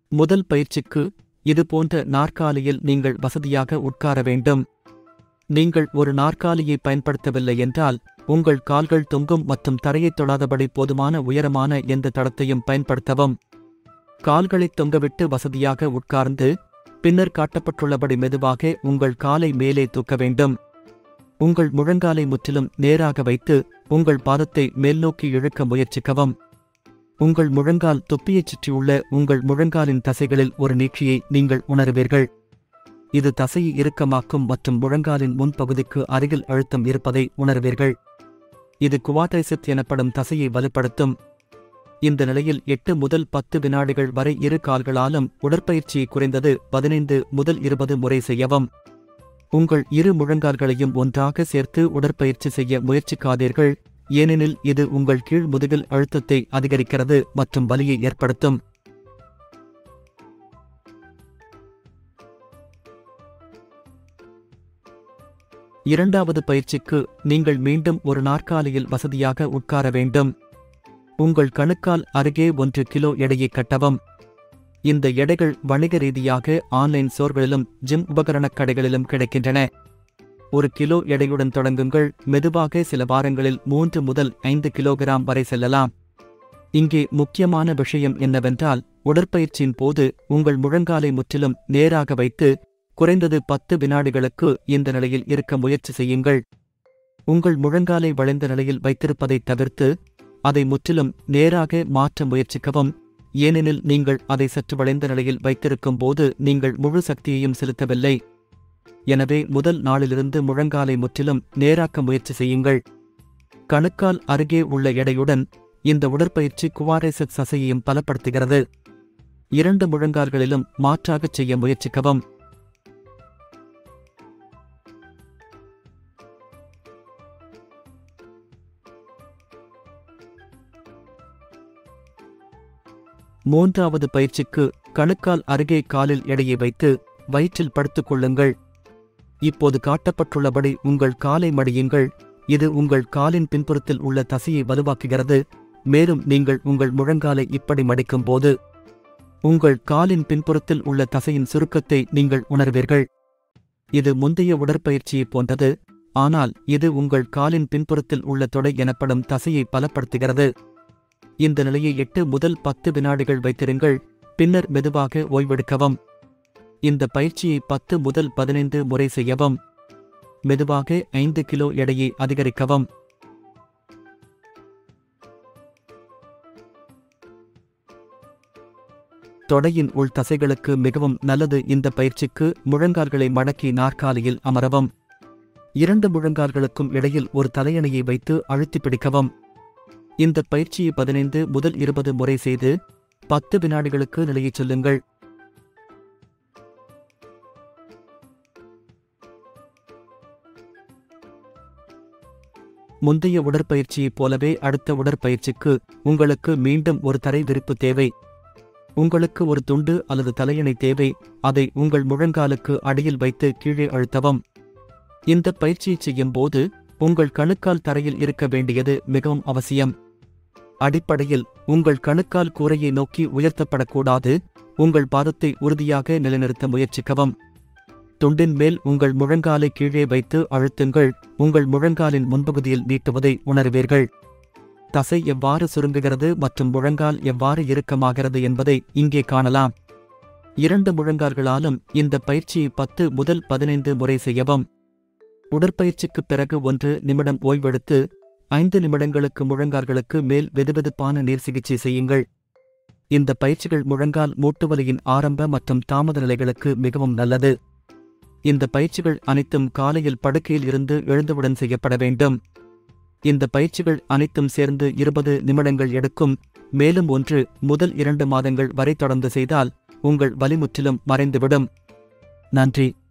முதல் பயிற்சிக்கு இது போன்ற நாற்காலியில் நீங்கள் வசதியாக உட்கார வேண்டும் நீங்கள் ஒரு நாற்காலியை பயன்படுத்தவில்லை என்றால் உங்கள் கால்கள் தொங்கும் மற்றும் தரையைத் தொடாதபடி போதுமான உயரமான எந்த தடத்தையும் பயன்படுத்தவும் கால்களைத் தொங்கவிட்டு வசதியாக உட்கார்ந்து பின்னர் காட்டப்பட்டுள்ளபடி மெதுவாக உங்கள் காலை மேலே தூக்க வேண்டும் உங்கள் முழங்காலை முற்றிலும் நேராக வைத்து உங்கள் பாதத்தை மேல்நோக்கி இழுக்க முயற்சிக்கவும் உங்கள் முழங்கால் தொப்பியைச் சுற்றியுள்ள உங்கள் முழங்காலின் தசைகளில் ஒரு நீட்சியை நீங்கள் உணருவீர்கள் இது தசையை இறுக்கமாக்கும் மற்றும் முழங்காலின் முன்பகுதிக்கு அருகில் அழுத்தம் இருப்பதை உணர்வீர்கள் இது குவாட்ரைசெப்ட் எனப்படும் தசையை வலுப்படுத்தும் இந்த நிலையில் எட்டு முதல் பத்து வினாடிகள் வரை இரு கால்களாலும் உடற்பயிற்சியை குறைந்தது பதினைந்து முதல் இருபது முறை செய்யவும் உங்கள் இரு முழங்கால்களையும் ஒன்றாக சேர்த்து உடற்பயிற்சி செய்ய முயற்சிக்காதீர்கள் ஏனெனில் இது உங்கள் கீழ் முதுகில் அழுத்தத்தை அதிகரிக்கிறது மற்றும் வலியை ஏற்படுத்தும் இரண்டாவது பயிற்சிக்கு நீங்கள் மீண்டும் ஒரு நாற்காலியில் வசதியாக உட்கார வேண்டும் உங்கள் கணுக்கால் அருகே ஒன்று கிலோ எடையை கட்டவும் இந்த எடைகள் வணிக ரீதியாக ஆன்லைன் ஸ்டோர்களிலும் ஜிம் உபகரணக் கடைகளிலும் கிடைக்கின்றன ஒரு கிலோ எடையுடன் தொடங்குங்கள் மெதுவாக சில வாரங்களில் மூன்று முதல் ஐந்து கிலோகிராம் வரை செல்லலாம் இங்கே முக்கியமான விஷயம் என்னவென்றால் உடற்பயிற்சியின் போது உங்கள் முழங்காலை முற்றிலும் நேராக வைத்து குறைந்தது பத்து வினாடிகளுக்கு இந்த நிலையில் இருக்க முயற்சி செய்யுங்கள் உங்கள் முழங்காலை வளைந்த நிலையில் வைத்திருப்பதைத் தவிர்த்து அதை முற்றிலும் நேராக மாற்ற முயற்சிக்கவும் ஏனெனில் நீங்கள் அதை சற்று வளைந்த நிலையில் வைத்திருக்கும் போது நீங்கள் முழு சக்தியையும் செலுத்தவில்லை எனவே முதல் நாளிலிருந்து முழங்காலை முற்றிலும் நேராக்க முயற்சி செய்யுங்கள் கணுக்கால் அருகே உள்ள எடையுடன் இந்த உடற்பயிற்சி குவாரைசெட் சசையையும் பலப்படுத்துகிறது இரண்டு முழங்கால்களிலும் மாற்றாகச் செய்ய முயற்சிக்கவும் மூன்றாவது பயிற்சிக்கு கணுக்கால் அருகே காலில் எடையை வைத்து வயிற்றில் படுத்துக் கொள்ளுங்கள் இப்போது காட்டப்பட்டுள்ளபடி உங்கள் காலை மடியுங்கள் இது உங்கள் காலின் பின்புறத்தில் உள்ள தசையை வலுவாக்குகிறது மேலும் நீங்கள் உங்கள் முழங்காலை இப்படி மடிக்கும் போது உங்கள் காலின் பின்புறத்தில் உள்ள தசையின் சுருக்கத்தை நீங்கள் உணர்வீர்கள் இது முந்தைய உடற்பயிற்சியைப் போன்றது ஆனால் இது உங்கள் காலின் பின்புறத்தில் உள்ள தொடை எனப்படும் தசையை பலப்படுத்துகிறது இந்த நிலையை எட்டு முதல் பத்து வினாடிகள் வைத்திருங்கள் பின்னர் மெதுவாக ஓய்வெடுக்கவும் இந்த பயிற்சியை பத்து முதல் பதினைந்து முறை செய்யவும் மெதுவாக ஐந்து கிலோ எடையை அதிகரிக்கவும் தொடையின் உள் தசைகளுக்கு மிகவும் நல்லது இந்த பயிற்சிக்கு முழங்கால்களை மடக்கி நாற்காலியில் அமரவும் இரண்டு முழங்கால்களுக்கும் இடையில் ஒரு தலையணையை வைத்து அழுத்தி பிடிக்கவும் இந்த பயிற்சியை பதினைந்து முதல் இருபது முறை செய்து பத்து வினாடிகளுக்கு நிலையச் சொல்லுங்கள் முந்தைய உடற்பயிற்சியைப் போலவே அடுத்த உடற்பயிற்சிக்கு உங்களுக்கு மீண்டும் ஒரு தரை விரிப்பு தேவை உங்களுக்கு ஒரு துண்டு அல்லது தலையணை தேவை அதை உங்கள் முழங்காலுக்கு அடியில் வைத்து கீழே அழுத்தவும் இந்த பயிற்சியை செய்யும் போது உங்கள் கணுக்கால் தரையில் இருக்க வேண்டியது மிகவும் அவசியம் அடிப்படையில் உங்கள் கணுக்கால் கூரையை நோக்கி உயர்த்தப்படக்கூடாது உங்கள் பாதத்தை உறுதியாக நிலைநிறுத்த முயற்சிக்கவும் துண்டின் மேல் உங்கள் முழங்காலை கீழே வைத்து அழுத்துங்கள் உங்கள் முழங்காலின் முன்பகுதியில் நீட்டுவதை உணர்வீர்கள் தசை எவ்வாறு சுருங்குகிறது மற்றும் முழங்கால் எவ்வாறு இறுக்கமாகிறது என்பதை இங்கே காணலாம் இரண்டு முழங்கால்களாலும் இந்த பயிற்சியை பத்து முதல் பதினைந்து முறை செய்யவும் உடற்பயிற்சிக்குப் பிறகு ஒன்று நிமிடம் ஓய்வெடுத்து ஐந்து நிமிடங்களுக்கு முழங்கால்களுக்கு மேல் வெதுவெதுப்பான நீர் சிகிச்சை செய்யுங்கள் இந்த பயிற்சிகள் முழங்கால் மூட்டுவலியின் ஆரம்ப மற்றும் தாமத நிலைகளுக்கு மிகவும் நல்லது இந்த பயிற்சிகள் அனைத்தும் காலையில் படுக்கையில் இருந்து எழுந்தவுடன் செய்யப்பட வேண்டும் இந்த பயிற்சிகள் அனைத்தும் சேர்ந்து இருபது நிமிடங்கள் எடுக்கும் மேலும் ஒன்று முதல் இரண்டு மாதங்கள் வரை தொடர்ந்து செய்தால் உங்கள் வலி முற்றிலும் மறைந்துவிடும் நன்றி